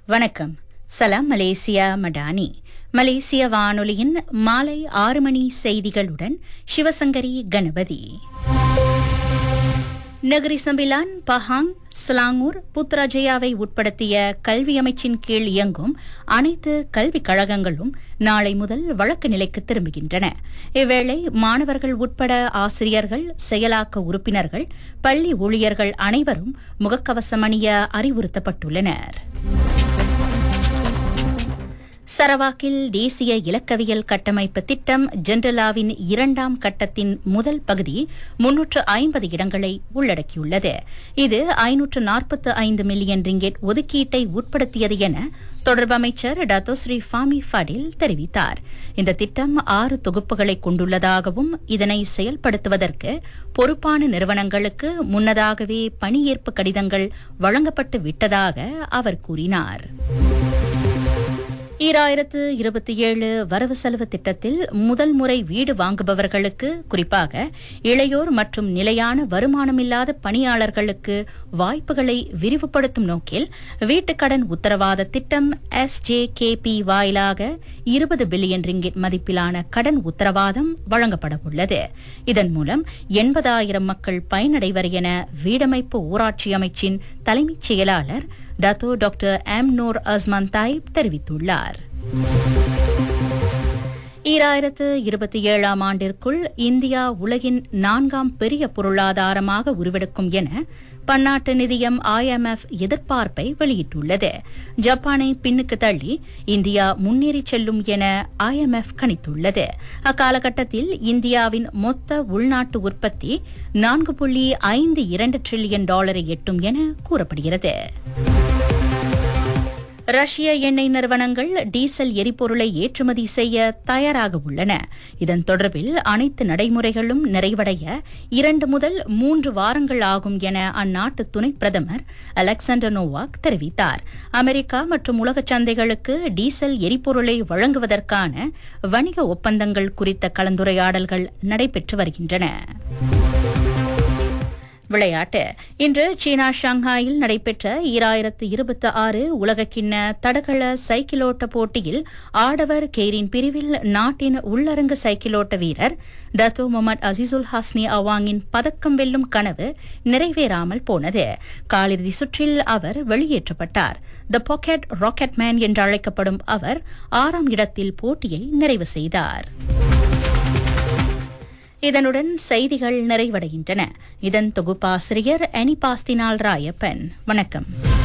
வணக்கம் சலாம் மலேசியா மடானி மலேசிய வானொலியின் மாலை ஆறு மணி செய்திகளுடன் Sivasankari Ganapathi Negeri Sembilan Pahang Selangor புத்ராஜயாவை உட்படுத்திய கல்வி அமைச்சின் கீழ் இயங்கும் அனைத்து கல்விக் கழகங்களும் நாளை முதல் வழக்கு நிலைக்கு திரும்புகின்றன இவ்வேளை மாணவர்கள் உட்பட ஆசிரியர்கள் செயலாக்க உறுப்பினர்கள் பள்ளி ஊழியர்கள் அனைவரும் முகக்கவசம் அணிய அறிவுறுத்தப்பட்டுள்ளனர் சரவாக்கில் தேசிய இலக்கவியல் கட்டமைப்பு திட்டம் ஜென்ரலாவின் இரண்டாம் கட்டத்தின் முதல் பகுதி முன்னூற்று ஐம்பது இடங்களை உள்ளடக்கியுள்ளது இது ஐநூற்று நாற்பத்து ஐந்து மில்லியன் ரிங்கெட் ஒதுக்கீட்டை உட்படுத்தியது என தொடர்பு அமைச்சர் டத்தோஸ்ரீ ஃபாமி ஃபடில் தெரிவித்தார் இந்த திட்டம் ஆறு தொகுப்புகளை கொண்டுள்ளதாகவும் இதனை செயல்படுத்துவதற்கு பொறுப்பான நிறுவனங்களுக்கு முன்னதாகவே பணியேற்பு கடிதங்கள் வழங்கப்பட்டு விட்டதாக அவர் கூறினார் ஈராயிரத்து இருபத்தி ஏழு வரவு செலவு திட்டத்தில் முதல் முறை வீடு வாங்குபவர்களுக்கு குறிப்பாக இளையோர் மற்றும் நிலையான வருமானமில்லாத பணியாளர்களுக்கு வாய்ப்புகளை விரிவுபடுத்தும் நோக்கில் வீட்டுக்கடன் உத்தரவாத திட்டம் எஸ்ஜேகேபி வாயிலாக இருபது பில்லியன் ரிங்கிட் மதிப்பிலான கடன் உத்தரவாதம் வழங்கப்பட உள்ளது இதன் மூலம் எண்பதாயிரம் மக்கள் பயனடைவர் என வீடமைப்பு ஊராட்சி அமைச்சின் தலைமைச் செயலாளர் Dato doctor M Noor Azman Taib தெரிவித்துள்ளார் ஈராயிரத்து இருபத்தி ஏழாம் ஆண்டிற்குள் இந்தியா உலகின் நான்காம் பெரிய பொருளாதாரமாக உருவெடுக்கும் என பன்னாட்டு நிதியம் ஐஎம்எஃப் எதிர்பார்ப்பை வெளியிட்டுள்ளது ஜப்பானை பின்னுக்கு தள்ளி இந்தியா முன்னேறிச் செல்லும் என ஐஎம்எஃப் கணித்துள்ளது அக்காலகட்டத்தில் இந்தியாவின் மொத்த உள்நாட்டு உற்பத்தி நான்கு புள்ளி ஐந்து இரண்டு டிரில்லியன் டாலரை எட்டும் என கூறப்படுகிறது ரஷ்ய எண்ணெய் நிறுவனங்கள் டீசல் எரிபொருளை ஏற்றுமதி செய்ய தயாராக உள்ளன இதன் தொடர்பில் அனைத்து நடைமுறைகளும் நிறைவடைய இரண்டு முதல் மூன்று வாரங்கள் ஆகும் என அந்நாட்டு துணை பிரதமர் அலெக்சாண்டர் நோவாக் தெரிவித்தார் அமெரிக்கா மற்றும் உலக சந்தைகளுக்கு டீசல் எரிபொருளை வழங்குவதற்கான வணிக ஒப்பந்தங்கள் குறித்த கலந்துரையாடல்கள் நடைபெற்று வருகின்றன விளையாட்டு இன்று சீனா ஷாங்காயில் நடைபெற்ற ஈராயிரத்து இருபத்தி ஆறு உலகக்கிண்ண தடகள சைக்கிளோட்ட போட்டியில் ஆடவர் கெய்ரின் பிரிவில் நாட்டின் உள்ளரங்கு சைக்கிளோட்ட வீரர் டத்தோ முகமது அசிசுல் ஹாஸ்னி அவாங்கின் பதக்கம் வெல்லும் கனவு நிறைவேறாமல் போனது காலிறுதி சுற்றில் அவர் வெளியேற்றப்பட்டார் த பாக்கெட் ராக்கெட் மேன் என்று அழைக்கப்படும் அவர் ஆறாம் இடத்தில் போட்டியை நிறைவு செய்தார் இதனுடன் செய்திகள் நிறைவடைகின்றன இதன் தொகுப்பாசிரியர் அனிபாஸ்தினால் ராயப்பன் வணக்கம்